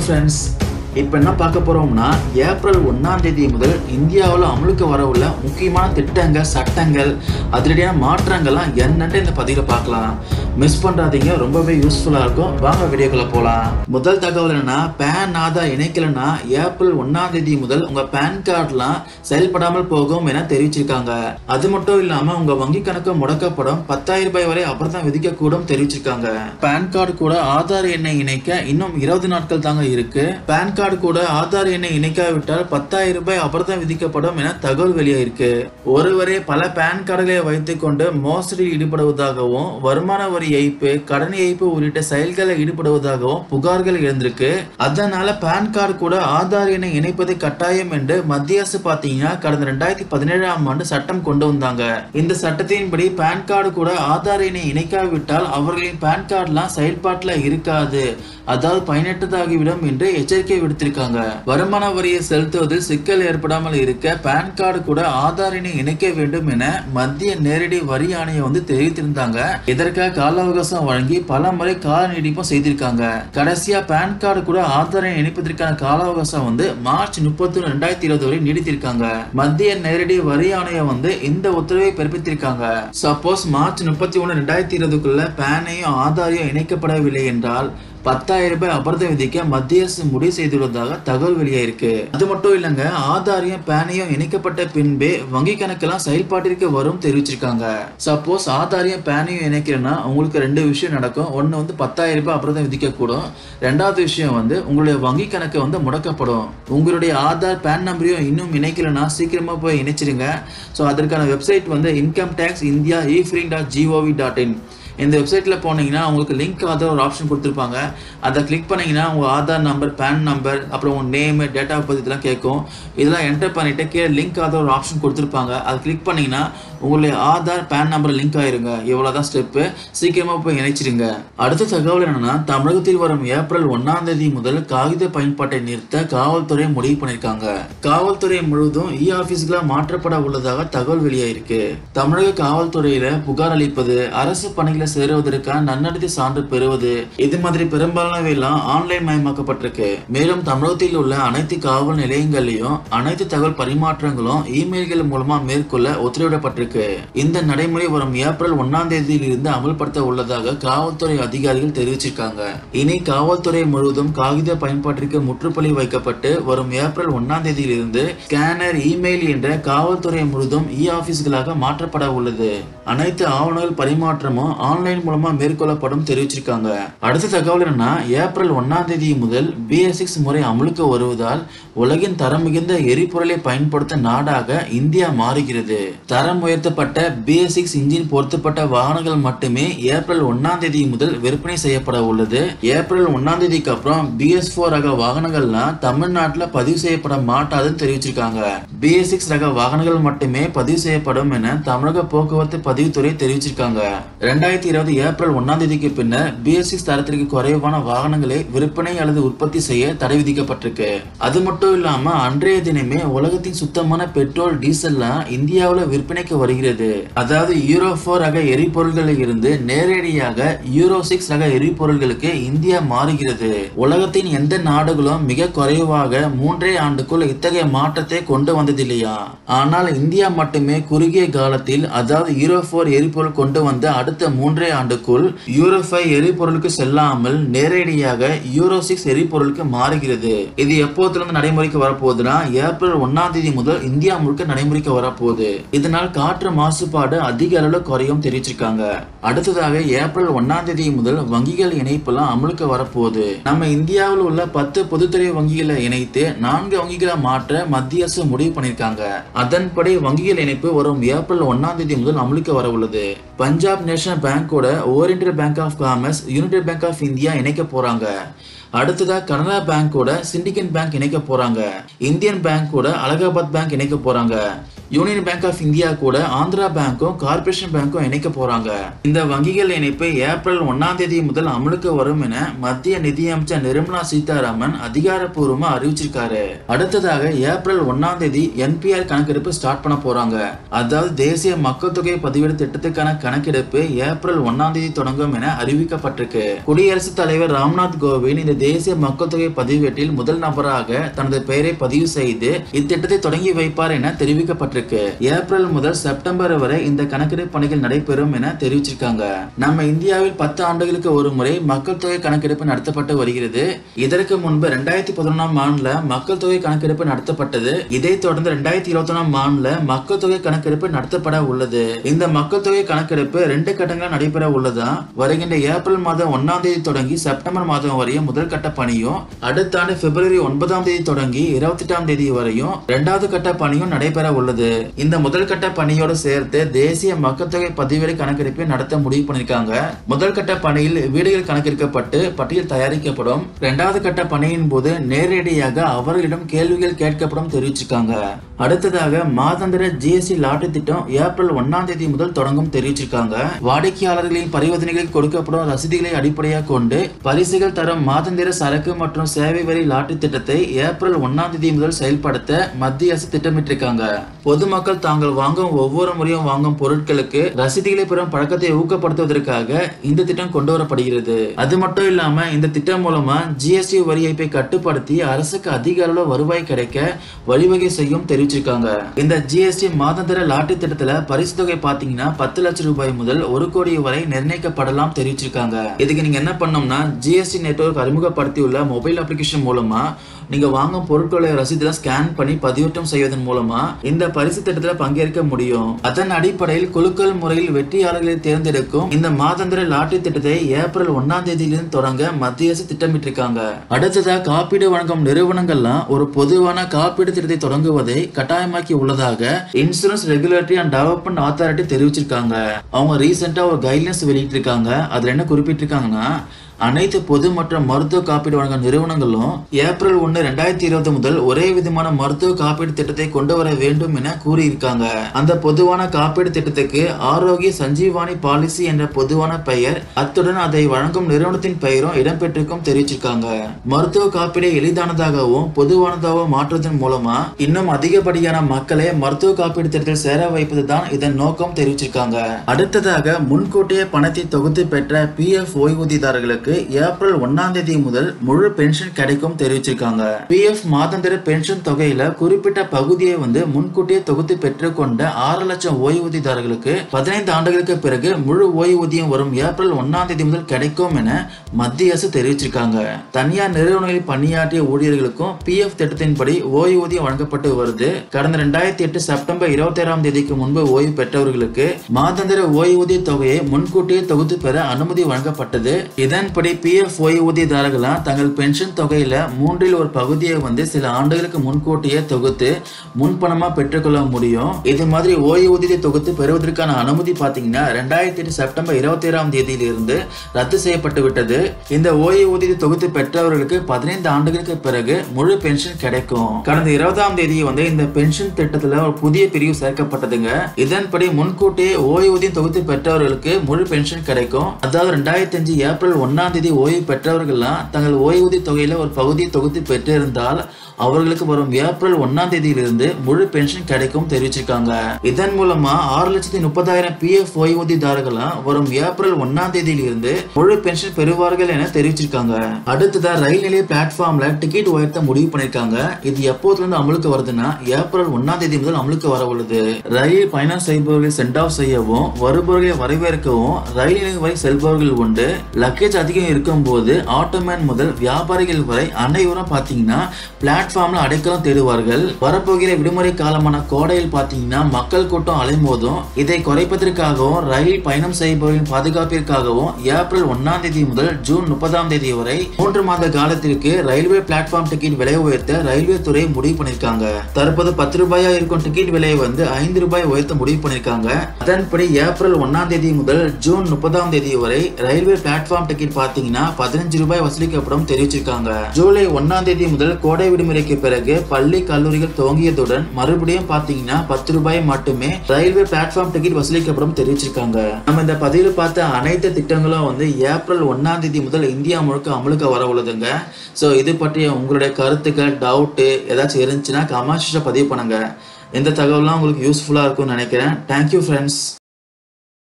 friends இப்போ என்ன பார்க்க போறோம்னா ஏப்ரல் ஒன்னாம் தேதி முதல் இந்தியாவில் அமலுக்கு வர உள்ள முக்கியமான திட்டங்கள் சட்டங்கள் அதிரடியான மாற்றங்கள்லாம் என்னன்ட்டு இந்த பதிவில் பார்க்கலாம் மிஸ் பண்றாதீங்க ரொம்பவே யூஸ்ஃபுல்லாக இருக்கும் வாங்க வீடியோக்குள்ள போகலாம் முதல் தகவல் என்னன்னா பேன் ஆதார் இணைக்கலன்னா ஏப்ரல் ஒன்னாம் தேதி முதல் உங்க பேன் கார்டுலாம் செயல்படாமல் போகும் என தெரிவிச்சிருக்காங்க அது மட்டும் இல்லாம உங்க வங்கி கணக்கு முடக்கப்படும் பத்தாயிரம் ரூபாய் வரை அபராதம் விதிக்கக்கூடும் தெரிவிச்சிருக்காங்க பேன் கார்டு கூட ஆதார் எண்ணை இணைக்க இன்னும் இருபது நாட்கள் தாங்க இருக்கு பேன் கார்டு கூட ஆதார் எண்ணை இணைக்காவிட்டால் பத்தாயிரம் ரூபாய் அபராதம் விதிக்கப்படும் என தகவல் வெளியாயிருக்கு ஒருவரே பல பேன் கார்டுகளை வைத்துக்கொண்டு மோசடியில் ஈடுபடுவதாகவும் வருமான வரி ஏய்ப்பு கடன் ஏய்ப்பு உள்ளிட்ட செயல்களில் ஈடுபடுவதாகவும் புகார்கள் எழுந்திருக்கு அதனால பேன் கார்டு கூட ஆதார் எண்ணை இணைப்பது கட்டாயம் என்று மத்திய அரசு பாத்தீங்கன்னா கடந்த ரெண்டாயிரத்தி பதினேழாம் ஆண்டு சட்டம் கொண்டு வந்தாங்க இந்த சட்டத்தின்படி பேன் கார்டு கூட ஆதார் எண்ணை இணைக்காவிட்டால் அவர்களின் பேன் கார்டுலாம் செயல்பாட்டுல இருக்காது அதாவது பயனற்றதாகிவிடும் என்று எச்சரிக்கை விடுத்திருக்காங்க வருமான வரியை செலுத்துவதில் சிக்கல் ஏற்படாமல் இருக்க பேன் கார்டு கூட ஆதார் எண்ணை இணைக்க வேண்டும் என மத்திய நேரடி வரி ஆணையம் வந்து தெரிவித்திருந்தாங்க இதற்காக கால அவகாசம் வழங்கி பல முறை கால நீடிப்பும் செய்திருக்காங்க கடைசியா பேன் கார்டு கூட ஆதார் எண் இணைப்பதற்கான கால அவகாசம் வந்து மார்ச் முப்பத்தி ஒன்று ரெண்டாயிரத்தி இருபது வரை நீடித்திருக்காங்க மத்திய நேரடி வரி ஆணையம் வந்து இந்த உத்தரவை பிறப்பித்திருக்காங்க சப்போஸ் மார்ச் முப்பத்தி ஒன்று ரெண்டாயிரத்தி இருபதுக்குள்ள பேனையும் ஆதாரையும் இணைக்கப்படவில்லை என்றால் பத்தாயிரம் ரூபாய் அபராதம் விதிக்க மத்திய அரசு முடிவு செய்துள்ளதாக தகவல் வெளியாயிருக்கு அது மட்டும் இல்லைங்க ஆதாரையும் பேனையும் இணைக்கப்பட்ட பின்பே வங்கி கணக்கெல்லாம் செயல்பாட்டிற்கு வரும் தெரிவிச்சிருக்காங்க சப்போஸ் ஆதாரையும் பேனையும் இணைக்கிறேன்னா உங்களுக்கு ரெண்டு விஷயம் நடக்கும் ஒன்று வந்து பத்தாயிரம் ரூபாய் அபராதம் விதிக்கக்கூடும் ரெண்டாவது விஷயம் வந்து உங்களுடைய வங்கி கணக்கு வந்து முடக்கப்படும் உங்களுடைய ஆதார் பேன் நம்பரையும் இன்னும் இணைக்கலைன்னா சீக்கிரமா போய் இணைச்சிருங்க ஸோ அதற்கான வெப்சைட் வந்து income tax India e filing dot gov dot in இந்த வெப்சைட்டில் போனீங்கன்னா உங்களுக்கு லிங்க் ஆதார் ஒரு ஆப்ஷன் கொடுத்துருப்பாங்க அதை கிளிக் பண்ணீங்கன்னா உங்கள் ஆதார் நம்பர் பேன் நம்பர் அப்புறம் உங்கள் நேமு டேட் ஆஃப் பர்த் இதெல்லாம் கேட்கும் இதெல்லாம் என்டர் பண்ணிவிட்டு கீழே லிங்க் ஆதார் ஒரு ஆப்ஷன் கொடுத்துருப்பாங்க அதை கிளிக் பண்ணீங்கன்னா உங்களுடைய ஆதார் பேன் நம்பர் லிங்க் ஆயிருங்க இவ்வளோ தான் ஸ்டெப்பு சீக்கிரமாக போய் இணைச்சிருங்க அடுத்த தகவல் என்னன்னா தமிழகத்தில் வரும் ஏப்ரல் ஒன்னாம் தேதி முதல் காகித பயன்பாட்டை நிறுத்த காவல்துறை முடிவு பண்ணியிருக்காங்க காவல்துறை முழுவதும் இ ஆஃபீஸ்களாக மாற்றப்பட உள்ளதாக தகவல் வெளியாயிருக்கு தமிழக காவல்துறையில புகார் அளிப்பது அரசு பணிகளை சேருவதற்கான நன்னடத்தை சான்று பெறுவது இது மாதிரி பெரும்பாலானவை எல்லாம் ஆன்லைன் மயமாக்கப்பட்டிருக்கு மேலும் தமிழகத்தில் உள்ள அனைத்து காவல் நிலையங்களையும் அனைத்து தகவல் பரிமாற்றங்களும் இமெயில்கள் மூலமா மேற்கொள்ள உத்தரவிடப்பட்டிருக்கு இந்த நடைமுறை வரும் ஏப்ரல் ஒன்னாம் தேதியில் இருந்து அமல்படுத்த உள்ளதாக காவல்துறை அதிகாரிகள் தெரிவிச்சிருக்காங்க இனி காவல்துறை முழுவதும் காகித பயன்பாட்டிற்கு முற்றுப்புள்ளி வைக்கப்பட்டு வரும் ஏப்ரல் ஒன்னாம் தேதியிலிருந்து ஸ்கேனர் இமெயில் என்ற காவல்துறை முழுவதும் இ ஆபீஸ்களாக மாற்றப்பட உள்ளது அனைத்து ஆவணங்கள் பரிமாற்றமும் ஆன்லைன் மூலமா மேற்கொள்ளப்படும் தெரிவிச்சிருக்காங்க அடுத்த தகவல் என்னன்னா ஏப்ரல் ஒன்னாம் தேதி முதல் பிஎஸ் முறை அமலுக்கு வருவதால் உலகின் தரம் மிகுந்த எரிபொருளை பயன்படுத்த நாடாக இந்தியா மாறுகிறது தரம் உயர்த்தப்பட்ட பிஎஸ் இன்ஜின் பொருத்தப்பட்ட வாகனங்கள் மட்டுமே ஏப்ரல் ஒன்னாம் தேதி முதல் விற்பனை செய்யப்பட உள்ளது ஏப்ரல் ஒன்னாம் தேதிக்கு அப்புறம் பிஎஸ் போர் ரக வாகனங்கள்லாம் தமிழ்நாட்டில் பதிவு செய்யப்பட மாட்டாதுன்னு தெரிவிச்சிருக்காங்க பிஎஸ் சிக்ஸ் ரக வாகனங்கள் மட்டுமே பதிவு செய்யப்படும் என தமிழக போக்குவரத்து பதிவுத்துறை தெரிவிச்சிருக்காங்க ரெண்டாயிரத்தி இருபது ஏப்ரல் ஒன்னாம் தேதிக்கு பின்னர் பிஎஸ் சிக்ஸ் தரத்திற்கு குறைவான வாகனங்களை விற்பனை அல்லது உற்பத்தி செய்ய தடை விதிக்கப்பட்டிருக்கு அது மட்டும் இல்லாம அன்றைய தினமே உலகத்தின் சுத்தமான பெட்ரோல் டீசல்லாம் இந்தியாவில் விற்பனைக்கு வருகிறது அதாவது யூரோ போர் ரக எரிபொருள்களில் இருந்து நேரடியாக யூரோ சிக்ஸ் ரக எரிபொருள்களுக்கு இந்தியா மாறுகிறது உலகத்தின் எந்த நாடுகளும் மிக குறைவாக மூன்றே ஆண்டுக்குள் இத்தகைய மாற்றத்தை கொண்டு வந்ததில்லையா ஆனால் இந்தியா மட்டுமே குறுகிய காலத்தில் அதாவது யூரோ போர் எரிபொருள் கொண்டு வந்த அடுத்த மூன்றே ஆண்டுக்குள் யூரோ ஃபைவ் எரிபொருளுக்கு செல்லாமல் நேரடியாக யூரோ சிக்ஸ் எரிபொருளுக்கு மாறுகிறது இது எப்போதிலிருந்து நடைமுறைக்கு வரப்போகுதுன்னா ஏப்ரல் ஒன்னாம் தேதி முதல் இந்தியா முழுக்க நடைமுறைக்கு வரப்போகுது இதனால் காற்று மாசுபாடு அதிக அளவில் குறையும் தெரிவிச்சிருக்காங்க அடுத்ததாக ஏப்ரல் ஒன்னாம் தேதி முதல் வங்கிகள் இணைப்புலாம் அமலுக்கு வரப்போகுது நம்ம இந்தியாவில் உள்ள பத்து பொதுத்துறை வங்கிகளை இணைத்து நான்கு வங்கிகளை மாற்ற மத்திய அரசு முடிவு பண்ணியிருக்காங்க அதன்படி வங்கிகள் இணைப்பு வரும் ஏப்ரல் ஒன்னாம் தேதி முதல் அமலுக்கு வர உள்ளது பஞ்சாப் நேஷனல் பேங்கோட Oriental bank of commerce United bank of India இணைக்க போறாங்க அடுத்ததா கனரா பேங்கோட சிண்டிகேட் பேங்க் இணைக்க போறாங்க இந்தியன் பேங்கோட அலகாபாத் பேங்க் இணைக்க போறாங்க யூனியன் பேங்க் ஆஃப் இந்தியா கூட ஆந்திரா பேங்க்கும் கார்ப்பரேஷன் பேங்க்கும் இணைக்க போறாங்க இந்த வங்கிகள் இணைப்பு ஏப்ரல் ஒன்னாம் தேதி முதல் அமலுக்கு வரும் என மத்திய நிதியமைச்சர் நிர்மலா சீதாராமன் அதிகாரப்பூர்வமா அறிவிச்சிருக்காரு அடுத்ததாக ஏப்ரல் ஒன்னாம் தேதி என்பிஆர் கணக்கெடுப்பு ஸ்டார்ட் பண்ண போறாங்க அதாவது தேசிய மக்கள் தொகை பதிவேடு திட்டத்துக்கான கணக்கெடுப்பு ஏப்ரல் ஒன்னாம் தேதி தொடங்கும் என அறிவிக்கப்பட்டிருக்கு குடியரசுத் தலைவர் ராம்நாத் கோவிந்த் இந்த தேசிய மக்கள் தொகை பதிவேட்டில் முதல் நபராக தனது பெயரை பதிவு செய்து இத்திட்டத்தை தொடங்கி வைப்பார் என தெரிவிக்கப்பட்டிருக்கு ஏப்ரல் முதல் செப்டம்பர் வரை இந்த கணக்கெடுப்பு பணிகள் நடைபெறும் என தெரிவிச்சிருக்காங்க நம்ம இந்தியாவில் பத்து ஆண்டுகளுக்கு ஒரு முறை மக்கள் தொகை கணக்கெடுப்பு நடத்தப்பட்டு வருகிறது இதற்கு முன்பு ரெண்டாயிரத்தி பதினொன்றாம் ஆண்டுல மக்கள் தொகை கணக்கெடுப்பு நடத்தப்பட்டது இதைத் தொடர்ந்து ரெண்டாயிரத்தி இருபத்தி ஒன்றாம் ஆண்டுல மக்கள் தொகை கணக்கெடுப்பு நடத்தப்பட உள்ளது இந்த மக்கள் தொகை கணக்கெடுப்பு ரெண்டு கட்டங்களா நடைபெற உள்ளதா வருகின்ற ஏப்ரல் மாதம் ஒன்னாம் தேதி தொடங்கி செப்டம்பர் மாதம் வரையும் முதல் கட்ட பணியும் அடுத்த ஆண்டு பிப்ரவரி ஒன்பதாம் தேதி தொடங்கி இருபத்தி எட்டாம் தேதி வரையும் இரண்டாவது கட்ட பணியும் நடைபெற உள்ளது இந்த முதல் கட்ட பணியோடு சேர்த்து தேசிய மக்கள் தொகை பதிவேடு கணக்கெடுப்பை நடத்த முடிவு பண்ணிருக்காங்க முதல் கட்ட பணியில் வீடுகள் கணக்கெடுக்கப்பட்டு பட்டியல் தயாரிக்கப்படும் இரண்டாவது கட்ட பணியின் போது நேரடியாக அவர்களிடம் கேள்விகள் கேட்கப்படும் தெரிவிச்சிருக்காங்க அடுத்ததாக மாதாந்திர ஜிஎஸ்டி லாட்டரி திட்டம் ஏப்ரல் ஒன்னாம் தேதி முதல் தொடங்கும் தெரிவிச்சிருக்காங்க வாடிக்கையாளர்களின் பரிவர்த்தனைகளில் கொடுக்கப்படும் ரசீதுகளை அடிப்படையாக கொண்டு பரிசுகள் தரும் மாதாந்திர சரக்கு மற்றும் சேவை வரி லாட்டரி திட்டத்தை ஏப்ரல் ஒன்னாம் தேதி முதல் செயல்படுத்த மத்திய அரசு திட்டமிட்டிருக்காங்க பொதுமக்கள் தாங்கள் வாங்கும் ஒவ்வொரு முறையும் வாங்கும் பொருட்களுக்கு ரசீதுகளை பெறும் பழக்கத்தை ஊக்கப்படுத்துவதற்காக இந்த திட்டம் கொண்டு வரப்படுகிறது அது மட்டும் இல்லாம இந்த திட்டம் மூலமா ஜிஎஸ்டி வரி ஏய்ப்பை கட்டுப்படுத்தி அரசுக்கு அதிக அளவு வருவாய் கிடைக்க வழிவகை செய்யும் தெரிவிச்சிருக்காங்க இந்த ஜிஎஸ்டி மாதாந்திர லாட்டரி திட்டத்துல பரிசு தொகை பாத்தீங்கன்னா பத்து லட்சம் ரூபாய் முதல் ஒரு கோடி வரை நிர்ணயிக்கப்படலாம் தெரிவிச்சிருக்காங்க இதுக்கு நீங்க என்ன பண்ணோம்னா ஜிஎஸ்டி நெட்வொர்க் அறிமுகப்படுத்தியுள்ள மொபைல் அப்ளிகேஷன் மூலமா நீங்க வாங்கும் பொருட்களை ரசீதுல ஸ்கேன் பண்ணி பதிவேற்றம் செய்வதன் மூலமா இந்த பரிசு திட்டத்துல பங்கேற்க முடியும் அதன் அடிப்படையில் குலுக்கல் முறையில் வெற்றியாளர்களை தேர்ந்தெடுக்கும் இந்த மாதாந்திர லாட்டரி திட்டத்தை ஏப்ரல் ஒன்னாம் தேதியிலிருந்து தொடங்க மத்திய அரசு திட்டமிட்டிருக்காங்க அடுத்ததா காப்பீடு வழங்கும் நிறுவனங்கள்லாம் ஒரு பொதுவான காப்பீடு திட்டத்தை தொடங்குவதை கட்டாயமாக்கி உள்ளதாக insurance regulatory and development authority தெரிவிச்சிருக்காங்க அவங்க ரீசெண்டா ஒரு கைட்லைன்ஸ் வெளியிட்டிருக்காங்க அதுல என்ன குறிப்பிட்டிருக்காங்கன்னா அனைத்து பொது மற்றும் மருத்துவ காப்பீடு வழங்கும் நிறுவனங்களும் ஏப்ரல் ஒன்று ரெண்டாயிரத்தி இருபது முதல் ஒரே விதமான மருத்துவ காப்பீடு திட்டத்தை கொண்டு வர வேண்டும் என கூறியிருக்காங்க அந்த பொதுவான காப்பீடு திட்டத்துக்கு ஆரோக்கிய சஞ்சீவானி பாலிசி என்ற பொதுவான பெயர் அத்துடன் அதை வழங்கும் நிறுவனத்தின் பெயரும் இடம்பெற்றிருக்கும் தெரிவிச்சிருக்காங்க மருத்துவ காப்பீடை எளிதானதாகவும் பொதுவானதாகவும் மாற்றுவதன் மூலமா இன்னும் அதிகப்படியான மக்களை மருத்துவ காப்பீடு திட்டத்தில் சேர வைப்பது தான் இதன் நோக்கம் தெரிவிச்சிருக்காங்க அடுத்ததாக முன்கூட்டியே பணத்தை தொகுத்து பெற்ற பி எஃப் ஓய்வூதியதாரர்களுக்கு ஏப்ரல் ஒன்னாம் தேதி முதல் முழு பென்ஷன் கிடைக்கும் தெரிவிச்சிருக்காங்க பி எஃப் மாதாந்திர பென்ஷன் தொகையில குறிப்பிட்ட பகுதியை வந்து முன்கூட்டியே தொகுத்து பெற்றுக்கொண்ட ஆறு லட்சம் ஓய்வூதியதாரர்களுக்கு பதினைந்து ஆண்டுகளுக்கு பிறகு முழு ஓய்வூதியம் வரும் ஏப்ரல் ஒன்னாம் தேதி முதல் கிடைக்கும் என மத்திய அரசு தெரிவிச்சிருக்காங்க தனியார் நிறுவனங்களில் பணியாற்றிய ஊழியர்களுக்கும் பி எஃப் திட்டத்தின்படி ஓய்வூதியம் வழங்கப்பட்டு வருது கடந்த ரெண்டாயிரத்தி எட்டு செப்டம்பர் இருபத்தி ஆறாம் தேதிக்கு முன்பு ஓய்வு பெற்றவர்களுக்கு மாதாந்திர ஓய்வூதிய தொகையை முன்கூட்டியே தொகுத்து பெற அனுமதி வழங்கப்பட்டது இதன்படி பி எஃப் ஓய்வூதியதாரர்களாம் தங்கள் பென்ஷன் தொகையில மூன்றில் ஒரு பகுதியை வந்து சில ஆண்டுகளுக்கு முன்கூட்டியே தொகுத்து முன்பணமா பெற்றுக்கொள்ள முடியும் இது மாதிரி ஓய்வூதியத்தை தொகுத்து பெறுவதற்கான அனுமதி பாத்தீங்கன்னா ரெண்டாயிரத்தி எட்டு செப்டம்பர் இருபத்தி ஏழாம் தேதியிலிருந்து ரத்து செய்யப்பட்டு விட்டது இந்த ஓய்வூதியத்தை தொகுத்து பெற்றவர்களுக்கு பதினைந்து ஆண்டுகளுக்கு பிறகு முழு பென்ஷன் கிடைக்கும் கடந்த இருபதாம் தேதி வந்து இந்த பென்ஷன் திட்டத்துல ஒரு புதிய பிரிவு சேர்க்கப்பட்டதுங்க இதன்படி முன்கூட்டியே ஓய்வூதியம் தொகுத்து பெற்றவர்களுக்கு முழு பென்ஷன் கிடைக்கும் அதாவது ரெண்டாயிரத்தி அஞ்சு ஏப்ரல் ஒன்னாம் தேதி ஓய்வு பெற்றவர்கள்லாம் தங்கள் ஓய்வூதிய தொகையில ஒரு பகுதியை தொகுத்து பெற்றிருந்தால் அவர்களுக்கு வரும் ஏப்ரல் ஒன்னாம் தேதியிலிருந்து முழு பென்ஷன் கிடைக்கும் தெரிவிச்சிருக்காங்க இதன் மூலமா ஆறு லட்சத்தி முப்பதாயிரம் பி எஃப் ஓய்வூதியதாரர்களாம் வரும் ஏப்ரல் ஒன்னாம் தேதியிலிருந்து முழு பென்ஷன் பெறுவார்கள் என தெரிவிச்சிருக்காங்க அடுத்ததா ரயில் நிலைய பிளாட்ஃபார்ம்ல டிக்கெட் உயர்த்த முடிவு பண்ணிருக்காங்க இது எப்போதுல இருந்து அமலுக்கு வருதுன்னா ஏப்ரல் ஒன்னாம் தேதி முதல் அமலுக்கு வர உள்ளது ரயில் பயணம் செய்பவர்களை சென்ட் ஆஃப் செய்யவும் வருபவர்களை வரவேற்கவும் ரயில் நிலையம் வரை செல்பவர்கள் உண்டு லக்கேஜ் அதிகம் இருக்கும் போது ஆட்டோமேன் முதல் வியாபாரிகள் வரை அனைவரும் பாத்தீங்கன்னா பிளாட்ஃபார்ம்ல அடைக்கலம் தேடுவார்கள் வரப்போகிற விடுமுறை காலமான கோடையில் பாத்தீங்கன்னா மக்கள் கூட்டம் அலைமோதும் இதை குறைப்பதற்காகவும் ரயில் பயணம் செய்பவர்களின் பாதுகாப்பிற்காகவும் ஏப்ரல் ஒன்னாம் தேதி முதல் ஜூன் முப்பதாம் தேதி வரை மூன்று மாத காலத்திற்கு ரயில்வே பிளாட்ஃபார்ம் டிக்கெட் விலை உயர்த்த ரயில்வே துறை முடிவு பண்ணிருக்காங்க தற்போது பத்து ரூபாயா இருக்கும் டிக்கெட் விலையை வந்து ஐந்து ரூபாய் உயர்த்த முடிவு பண்ணிருக்காங்க அதன்படி ஏப்ரல் ஒன்னாம் தேதி முதல் ஜூன் முப்பதாம் தேதி வரை ரயில்வே பிளாட்ஃபார்ம் டிக்கெட் பாத்தீங்கன்னா பதினஞ்சு ரூபாய் வசூலிக்கப்படும் தெரிவிச்சிருக்காங்க ஜூலை ஒன்னாம் தேதி முதல் கோடை விடுமுறைக்கு பிறகு பள்ளி கல்லூரிகள் துவங்கியதுடன் மறுபடியும் பாத்தீங்கன்னா பத்து ரூபாய் மட்டுமே ரயில்வே பிளாட்ஃபார்ம் டிக்கெட் வசூலிக்கப்படும் தெரிவிச்சிருக்காங்க நம்ம இந்த பதிவில் பார்த்த அனைத்து திட்டங்களும் வந்து ஏப்ரல் ஒன்னாம் தேதி முதல் இந்தியா முழுக்க அமலுக்கு வர உள்ளதுங்க ஸோ இது பற்றிய உங்களுடைய கருத்துக்கள் டவுட்டு ஏதாச்சும் இருந்துச்சுன்னா கமெண்ட்ஸில் பதிவு பண்ணுங்க இந்த தகவலாம் உங்களுக்கு யூஸ்ஃபுல்லாக இருக்கும்னு நினைக்கிறேன் தேங்க்யூ ஃப்ரெண்ட்ஸ்